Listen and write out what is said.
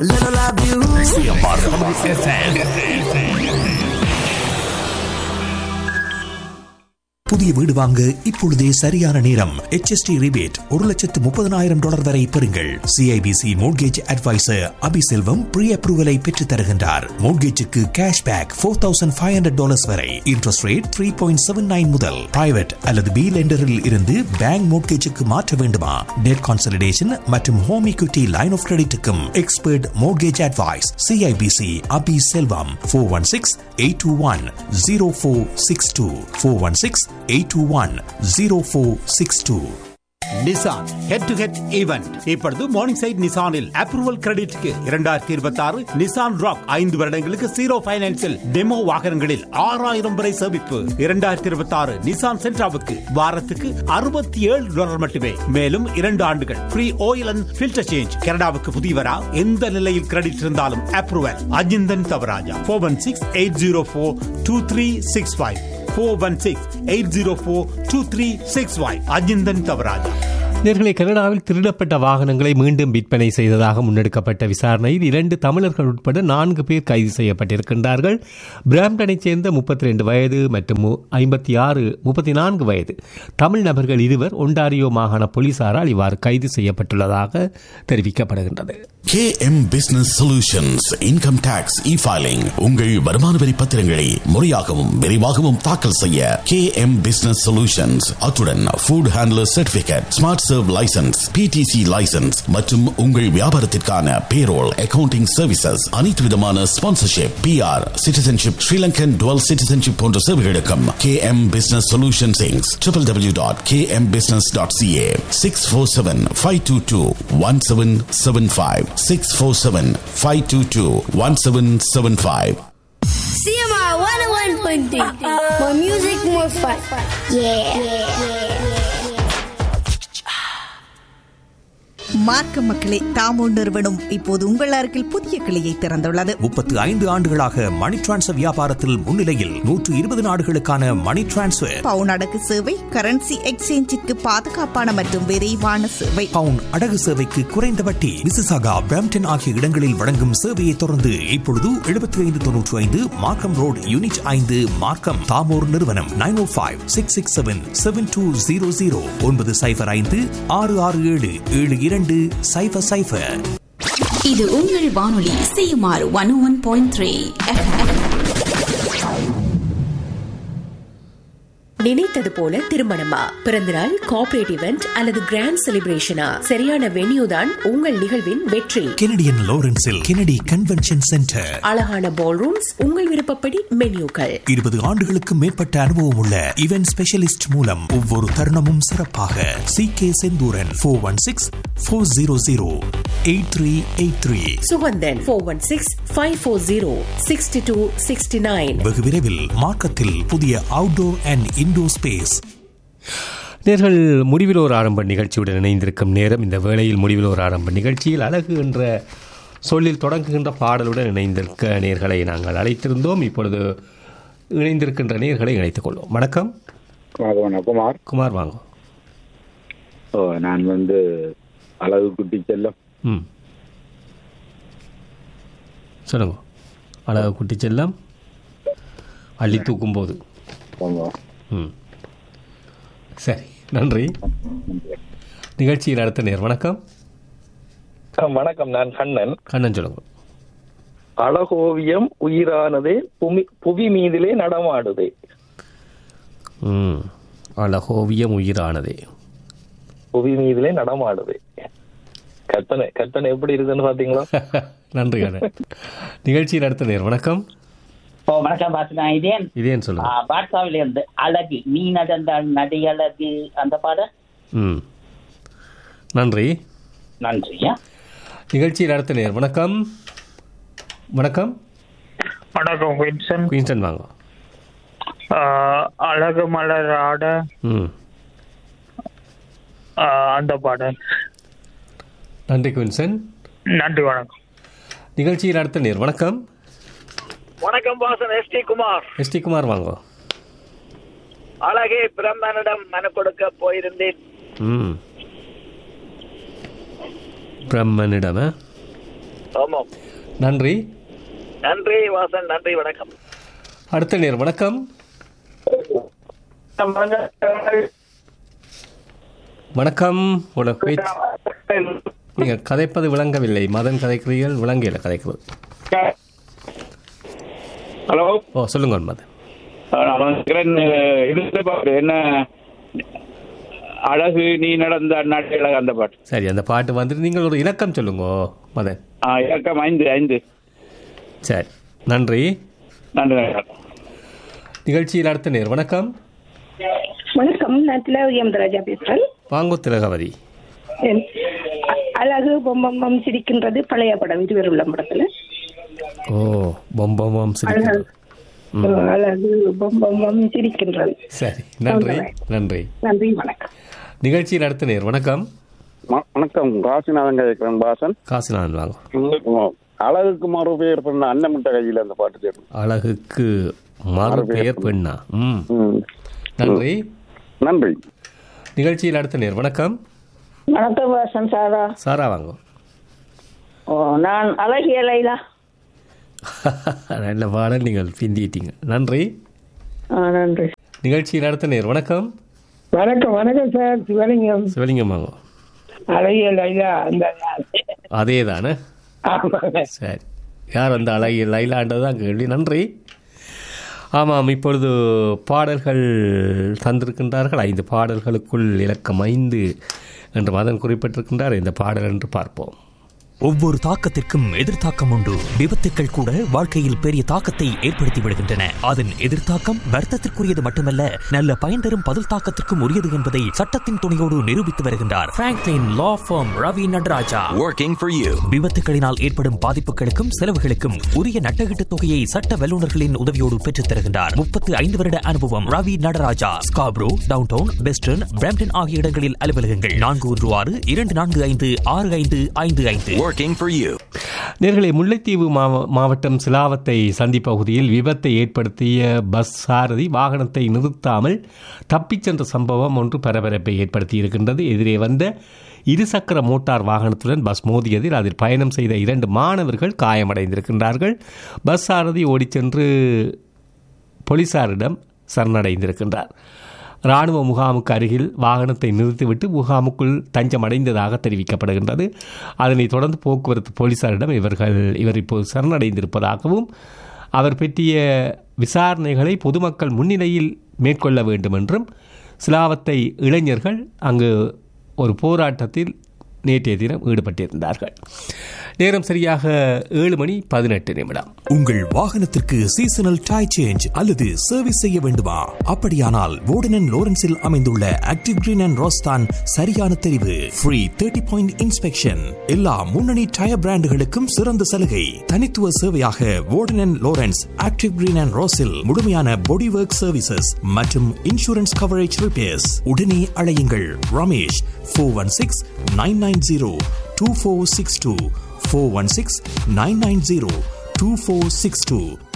Little love you. புதிய வீடு வாங்க இப்பொழுதே சரியான நேரம் HST ரிபேட் ஒரு லட்சத்து முப்பதனாயிரம் டாலர் வரை பெறுங்கள் CIBC mortgage adviser Abiselvam pre அப்ரூவலை பெற்றுத் தருகின்றார் மோட்கேஜுக்கு cash back four thousand five hundred dollars வரை interest rate three point seven nine முதல் பிரைவேட் அல்லது பி லெண்டரில் இருந்து பேங்க் மோட்கேஜுக்கு மாற்ற வேண்டுமா டெட் கான்சல்டேஷன் மற்றும் ஹோம் equity லைன் ஆஃப் கிரெடிட்டுக்கும் expert mortgage advice CIBC Abi Selvam four one six eight two one zero four six two four one six eight two one zero four six two Nissan head to head event இப்பொழுது Morningside நிசானில் approval கிரெடிட்க்கு இரண்டாயிரத்தி இருபத்தி ஆறு Nissan rock ஐந்து வருடங்களுக்கு zero பைனான்சில் demo வாகனங்களில் ஆறாயிரம் வரை சேமிப்பு இரண்டாயிரத்தி இருபத்தி ஆறு நிசான் சென்ட்ராவுக்கு வாரத்துக்கு அறுபத்தி ஏழு டாலர் மட்டுமே மேலும் இரண்டு ஆண்டுகள் free oil and filter change கனடாவுக்கு புதியவரா எந்த நிலையில் கிரெடிட் இருந்தாலும் approval Ajinthan Thavaraja four one six eight zero four two three six five four one six eight zero four two three six five Ajinthan Thavaraja நேர்களை கனடாவில் திருடப்பட்ட வாகனங்களை மீண்டும் விற்பனை செய்ததாக முன்னெடுக்கப்பட்ட விசாரணையில் இரண்டு தமிழர்கள் உட்பட நான்கு பேர் கைது செய்யப்பட்டிருக்கின்றார்கள் பிராம்டனைச் சேர்ந்த முப்பத்தி ரெண்டு வயது மற்றும் ஐம்பத்தி ஆறு முப்பத்தி நான்கு வயது தமிழ் நபர்கள் இருவர் ஒன்டாரியோ மாகாண போலீசாரால் இவ்வாறு கைது செய்யப்பட்டுள்ளதாக தெரிவிக்கப்படுகின்றது KM Business Solutions Income Tax E-Filing உங்கள் வருமான வரி பத்திரங்களை முறையாகவும் விரைவாகவும் தாக்கல் செய்ய KM Business Solutions அத்துடன் Food Handler Certificate Smart Serve License PTC License மற்றும் உங்கள் வியாபாரத்திற்கான Payroll Accounting Services அனைத்து விதமான Sponsorship PR Citizenship Sri Lankan Dual Citizenship போன்ற சேவைகளுக்கும் KM Business Solutions Inc. www.kmbusiness.ca 647-522-1775 647-522-1775 CMR 101.3. More music, more fun. Yeah. மார்க்க மக்களே தாமோ நிறுவனம் இப்போது உங்கள் அருகில் புதிய கிளையை திறந்துள்ளது முப்பத்து ஐந்து ஆண்டுகளாக மணி டிரான்ஸ்ஃபர் வியாபாரத்தில் முன்னிலையில் நூற்று இருபது நாடுகளுக்கான மணி டிரான்ஸ்ஃபர் பவுன் அடகு சேவை கரன்சி எக்ஸ்சேஞ்சிற்கு பாதுகாப்பான மற்றும் விரைவான சேவை பவுன் அடகு சேவைக்கு குறைந்த வட்டி மிசிசாகா பிராம்டன் ஆகிய இடங்களில் வழங்கும் சேவையை தொடர்ந்து இப்பொழுது எழுபத்தி ஐந்து தொன்னூற்றி ஐந்து மார்க்கம் ரோட் யூனிட் ஐந்து மார்க்கம் தாமோர் நிறுவனம் nine O five six six seven seven two zero zero ஒன்பது சைபர் ஐந்து ஆறு ஆறு ஏழு ஏழு இரண்டு சைபர் சைபர் இது உங்கள் வானொலி CMR one one point three நினைத்தது போல திருமணமா பிறந்தநாள் கார்ப்பரேட் இவெண்ட் அல்லது கிராண்ட் செலிப்ரேஷனா சரியான வென்யூ தான் உங்கள் நிகழ்வின் வெற்றி கெனடியன் லாரன்ஸில் கெனடி கன்வென்ஷன் சென்டர் அழகான பால் ரூம்ஸ் உங்கள் விருப்பப்படி மென்யூக்கள் இருபது ஆண்டுகளுக்கு மேற்பட்ட அனுபவம் உள்ள இவென்ட் ஸ்பெஷலிஸ்ட் மூலம் ஒவ்வொரு தருணமும் சிறப்பாக C K Senthuran four one six four zero zero eight three eight three Suganthan four one six five four zero sixty two sixty nine வெகு விரைவில் மார்க்கத்தில் புதிய அவுட்டோர் அண்ட் இன்டோர் ஸ்பேஸ் நேர்கள் முடிவில் ஒரு ஆரம்ப நிகழ்ச்சியுடன் இணைந்திருக்கும் நேரம் இந்த வேளையில் முடிவில் ஒரு ஆரம்ப நிகழ்ச்சியில் அழகு என்ற சொல்லில் தொடங்குகின்ற பாடலுடன் இணைந்திருக்க நேர்களை நாங்கள் அழைத்திருந்தோம் இப்பொழுது இணைந்திருக்கின்ற நேர்களை இணைத்துக் கொள்வோம் வணக்கம் வணக்கம் குமார் குமார் வாங்க ஓ நான் வந்து அழகு குட்டி செல்லம் ம் சொல்லுங்க அழகு குட்டி செல்லம் அள்ளி தூக்கும் போது ஆமாம் ம் சரி நன்றி நிகழ்ச்சியில் அடுத்த நேர் வணக்கம் வணக்கம் நான் கண்ணன் கண்ணன் சொல்லுங்க அழகோவியம் உயிரானதே புமி புவி மீதிலே நடமாடுதே ம் அழகோவியம் உயிரானதே புவி மீதிலே நடமாடுதே கற்பனை கற்பனை எப்படி இருக்குன்னு பாத்தீங்களா நன்றி கண்ணன் நிகழ்ச்சியில் அடுத்த நேர் வணக்கம் ஓ வணக்கம் பாத்துனா இதேன் இதேன்னு சொல்லுங்க பாட்சாவில இருந்து அழகு நீ நடந்தால் நடை அழகு அந்த பாடம் ம் நன்றி நன்றியா நிகழ்ச்சியில் அடுத்த நேர் வணக்கம் வணக்கம் வணக்கம் குயின்சன் குயின்சன் வாங்க ஆஹ் அழகு மலர் ஆட ம் ஆஹ் அந்த பாடல் நன்றி குயின்சன் நன்றி வணக்கம் நிகழ்ச்சியில் அடுத்த நேர் வணக்கம் வணக்கம் பாசன் S T Kumar S T Kumar வாங்க அழகே பிரம்மனிடம் மனு கொடுக்க போயிருந்தேன் ம் பிரம்மனிடம் ஆமாம் நன்றி நன்றி வாசன் நன்றி வணக்கம் அடுத்த நேர் வணக்கம் வணக்கம் உனக்கு பேச்சு நீங்க கதைப்பது விளங்கவில்லை மதன் கதைக்கிறீர்கள் விளங்கல கதைக்கிறது ஹலோ ஓ சொல்லுங்க மதன் நான் வந்துக்கிறேன் இது பாட்டு என்ன அழகு நீ நடந்த நாட்டு அழகு அந்த பாட்டு சரி அந்த பாட்டு வந்துட்டு நீங்கள் ஒரு இலக்கம் சொல்லுங்க மதன் ஆ இலக்கம் ஐந்து ஐந்து சரி நன்றி நன்றி நிகழ்ச்சியில் அடுத்த நேர் வணக்கம் வணக்கம் நான் திலகவதி அமதராஜா பேசுறேன் வாங்கோ திலகவதி என் அ- அழகு பொம்பம் சிரிக்கின்றது பழைய படம் இருவர் உள்ள படத்துல ஓ பொம்பம் சிரிக்கிறது ம். அழகு பொம்பம் சிரிக்கின்றது சரி நன்றி நன்றி நன்றி வணக்கம் நிகழ்ச்சியில் அடுத்த நேர் வணக்கம் வணக்கம் காசிநாதன் கேட்கிறேன் பாசன் காசிநாதன் வாங்க அழகுக்கு மறு பெயர் பண்ண அன்னமிட்ட கையில் அந்த பாட்டு கேட்பேன் அழகுக்கு மறு பெயர் பெண்ணா ம் நன்றி நன்றி நிகழ்ச்சியில் அடுத்த நேர் வணக்கம் வணக்கம் வாசன் சாரா சாரா வாங்க ஓ நான் அழகிய லைலா நல்ல பாடல் நீங்கள் பிந்திட்டீங்க நன்றி ஆ, நன்றி நிகழ்ச்சியில் அடுத்த நேர் வணக்கம் வணக்கம் வணக்கம் சார் சிவலிங்கம் சிவலிங்கம் வாங்க அழகிய லைலா அந்த அதே தானே ஆமாங்க சரி யார் அந்த அழகிய லைலாண்டது தான் கேள்வி நன்றி ஆமாம் இப்பொழுது பாடல்கள் தந்திருக்கின்றார்கள் ஐந்து பாடல்களுக்குள் இலக்கம் ஐந்து என்று மதன் குறிப்பிட்டிருக்கின்றார் இந்த பாடல் என்று பார்ப்போம் ஒவ்வொரு தாக்கத்திற்கும் எதிர்த்தாக்கம் உண்டு விபத்துக்கள் கூட வாழ்க்கையில் பெரிய தாக்கத்தை ஏற்படுத்தி விடுகின்றன அதன் எதிர்த்தாக்கம் வர்த்தத்திற்குரியது மட்டுமல்ல நல்ல பயன் தரும் பதில் தாக்கத்திற்கும் உரியது என்பதை சட்டத்தின் துணையோடு நிரூபித்து வருகின்றார் Franklin law firm Ravi Nadaraja Working for you. விபத்துகளினால் ஏற்படும் பாதிப்புகளுக்கும் செலவுகளுக்கும் உரிய நட்டகீட்டு தொகையை சட்ட வல்லுநர்களின் உதவியோடு பெற்றுத் தருகின்றார் முப்பத்து ஐந்து வருட அனுபவம் Ravi Nadaraja Scarborough downtown western Brampton ஆகிய இடங்களில் அலுவலகங்கள் நான்கு ஒன்று ஆறு இரண்டு நான்கு ஐந்து ஆறு ஐந்து ஐந்து ஐந்து Working for you. நேர்களை முல்லைத்தீவு மாவ- மாவட்டம் சிலாவத்தை சந்தி பகுதியில் விபத்தை ஏற்படுத்திய பஸ் சாரதி வாகனத்தை நிறுத்தாமல் தப்பிச் சென்ற சம்பவம் ஒன்று பரபரப்பை ஏற்படுத்தி இருக்கின்றது எதிரே வந்த இருசக்கர மோட்டார் வாகனத்துடன் பஸ் மோதியதில் அதில் பயணம் செய்த இரண்டு மாணவர்கள் காயமடைந்திருக்கின்றார்கள் பஸ் சாரதி ஓடிச் சென்று போலீசாரிடம் சரணடைந்திருக்கின்றார் இராணுவ முகாமுக்கு அருகில் வாகனத்தை நிறுத்திவிட்டு முகாமுக்குள் தஞ்சம் அடைந்ததாக தெரிவிக்கப்படுகின்றது அதனைத் தொடர்ந்து போக்குவரத்து போலீசாரிடம் இவர்கள் இவர் இப்போது சரணடைந்திருப்பதாகவும் அவர் பற்றிய விசாரணைகளை பொதுமக்கள் முன்னிலையில் மேற்கொள்ள வேண்டும் என்றும் சிலாவத்தை இளைஞர்கள் அங்கு ஒரு போராட்டத்தில் நேற்றைய தினம் ஈடுபட்டிருந்தார்கள் நேரம் சரியாக ஏழு மணி பதினெட்டு நிமிடம் உங்கள் வாகனத்திற்கு சீசனல் டை சேஞ்ச் அல்லது சர்வீஸ் செய்ய வேண்டுமா அப்படியானால் வோர்டன் லோரன்ஸில் அமைந்துள்ள ஆக்டிவ் கிரீன் அண்ட் ரோஸ்தான் சரியான தெரிவு ஃப்ரீ தேர்ட்டி பாயிண்ட் இன்ஸ்பெக்ஷன் எல்லா முன்னணி டயர் பிராண்டுகளுக்கும் சிறந்த சலுகை தனித்துவ சேவையாக Warden Lawrence active green and ரோஸில் முழுமையான பாடி ஒர்க் சர்வீசஸ் மற்றும் இன்சூரன்ஸ் கவரேஜ் ரிப்பேர்ஸ் உடனே அழையுங்கள் Ramesh four one six nine nine zero two four six two four one six nine nine zero two four six two